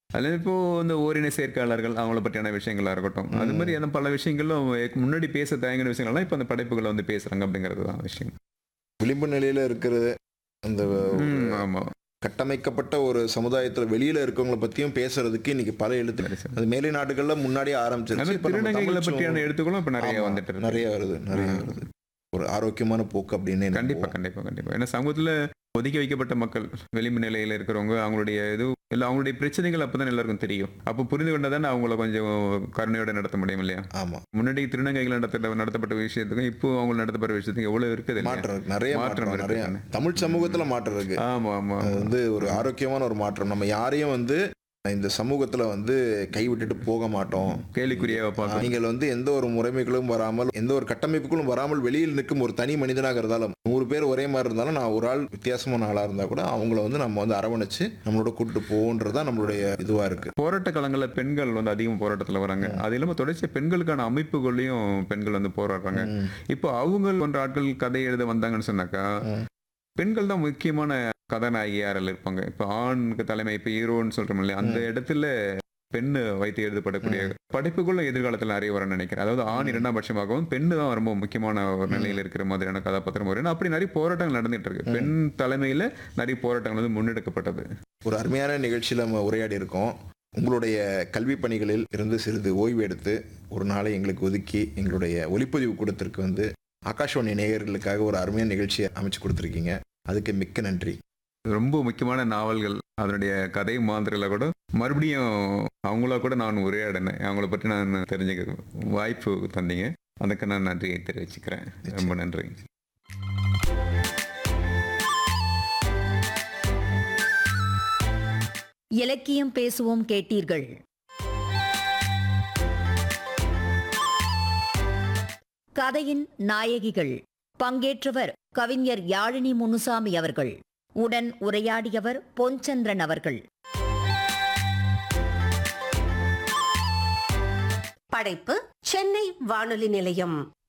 அதில் இப்போ இந்த ஓரின சேர்க்கையாளர்கள் அவங்கள பற்றியான விஷயங்களா இருக்கட்டும் அது மாதிரி அந்த பல விஷயங்களும் முன்னாடி பேச தயங்கின விஷயங்கள்லாம் இப்போ அந்த படைப்புகளை வந்து பேசுறாங்க அப்படிங்கிறது தான் விஷயம் விளிம்பு நிலையில இருக்கிறது அந்த ம், ஆமா கட்டமைக்கப்பட்ட ஒரு சமுதாயத்துல வெளியில இருக்கவங்கள பத்தியும் பேசுறதுக்கு இன்னைக்கு பல எழுத்து சரி, சரி. அது மேலை நாடுகள்ல முன்னாடியே அது ஆரம்பிச்சிருச்சு இப்ப நம்ம திருநங்கைகளை தமிழ் பற்றியான சமூகம் எழுத்துக்களும் இப்போ நிறைய ஆமா, வந்துட்டு இருக்கு நிறைய வருது நிறைய ஆ. வருது ஒரு ஆரோக்கியமான போக்கு அப்படின்னு எனக்கு கண்டிப்பா கண்டிப்பா கண்டிப்பா ஏன்னா சமூகத்துல ஒதுக்கி வைக்கப்பட்ட மக்கள் வெளிம்பு நிலையில இருக்கிறவங்க அவங்களுடைய இது இல்ல அவங்களுடைய பிரச்சனைகள் அப்பதான் எல்லாருக்கும் தெரியும் அப்போ புரிந்து கொண்டதானே அவங்கள கொஞ்சம் கருணையோட நடத்த முடியும் இல்லையா ஆமா முன்னாடி திருநங்கைகள் நடத்த நடத்தப்பட்ட விஷயத்துக்கும் இப்போ அவங்க நடத்தப்பட்ட விஷயத்துக்கும் எவ்வளவு இருக்குது இல்லையா? மாற்றம் இருக்கு நிறைய மாற்றம் மாற்றம் நிறைய இருக்கு. தமிழ் சமூகத்துல மாற்றம் இருக்கு ஆமா ஆமா அது வந்து ஒரு ஆரோக்கியமான ஒரு மாற்றம் நம்ம யாரையும் வந்து இந்த சமூகத்துல வந்து கைவிட்டுட்டு போக மாட்டோம் கேலிக்குரியாவை பார்க்கணும் நீங்கள் வந்து எந்த ஒரு முறைமைகளும் வராமல் எந்த ஒரு கட்டமைப்புகளும் வராமல் வெளியில் நிற்கும் ஒரு தனி மனிதனாக இருந்தாலும் நூறு பேர் ஒரே மாதிரி இருந்தாலும் நான் ஒரு ஆள் வித்தியாசமான ஆளா இருந்தா கூட அவங்கள வந்து நம்ம வந்து அரவணைச்சு நம்மளோட கூட்டு போன்றதுதான் நம்மளுடைய இதுவா இருக்கு போராட்ட காலங்களில் பெண்கள் வந்து அதிகம் போராட்டத்துல வராங்க அது இல்லாம தொடர்ச்சி பெண்களுக்கான அமைப்புகள்லயும் பெண்கள் வந்து போராடுறாங்க ம். இப்போ அவங்க போன்ற ஆட்கள் கதை எழுத வந்தாங்கன்னு சொன்னாக்கா ம். பெண்கள் தான் முக்கியமான கதாநாயகி யாரில் இருப்பாங்க இப்போ ஆணுக்கு தலைமை இப்போ ஹீரோன்னு சொல்றோம் இல்லையா அந்த இடத்துல பெண்ணு வைத்து எழுதப்படக்கூடிய படைப்புக்குள்ள எதிர்காலத்தில் நிறைய வரும்னு நினைக்கிறேன் அதாவது ஆண் இரண்டாம் பட்சமாகவும் பெண்ணு தான் ரொம்ப முக்கியமான ஒரு நிலையில் இருக்கிற மாதிரியான கதாபாத்திரம் வரும் அப்படி நிறைய போராட்டங்கள் நடந்துட்டு இருக்கு பெண் தலைமையில நிறைய போராட்டங்கள் வந்து முன்னெடுக்கப்பட்டது ஒரு அருமையான நிகழ்ச்சியில் நம்ம உரையாடி இருக்கோம் உங்களுடைய கல்வி பணிகளில் இருந்து சிறிது ஓய்வு எடுத்து ஒரு நாளை எங்களுக்கு ஒதுக்கி எங்களுடைய ஒளிப்பதிவு கூடத்திற்கு வந்து ஆகாஷ்வாணி நேயர்களுக்காக ஒரு அருமையான நிகழ்ச்சியை அமைச்சு கொடுத்துருக்கீங்க அதுக்கு மிக்க நன்றி ரொம்ப முக்கியமான நாவல்கள் அதனுடைய கதை மாதிரில கூட மறுபடியும் அவங்கள கூட நான் உரையாடினேன் அவங்கள பற்றி நான் தெரிஞ்சுக்க வாய்ப்பு தந்தீங்க அதுக்கு நான் நன்றியை தெரிவிச்சுக்கிறேன் ரொம்ப நன்றி இலக்கியம் பேசுவோம் கேட்டீர்கள் கதையின் நாயகிகள் பங்கேற்றவர் கவிஞர் யாழினி முனுசாமி அவர்கள் உடன் உரையாடியவர் பொன்சந்திரன் அவர்கள் படைப்பு சென்னை வானொலி நிலையம்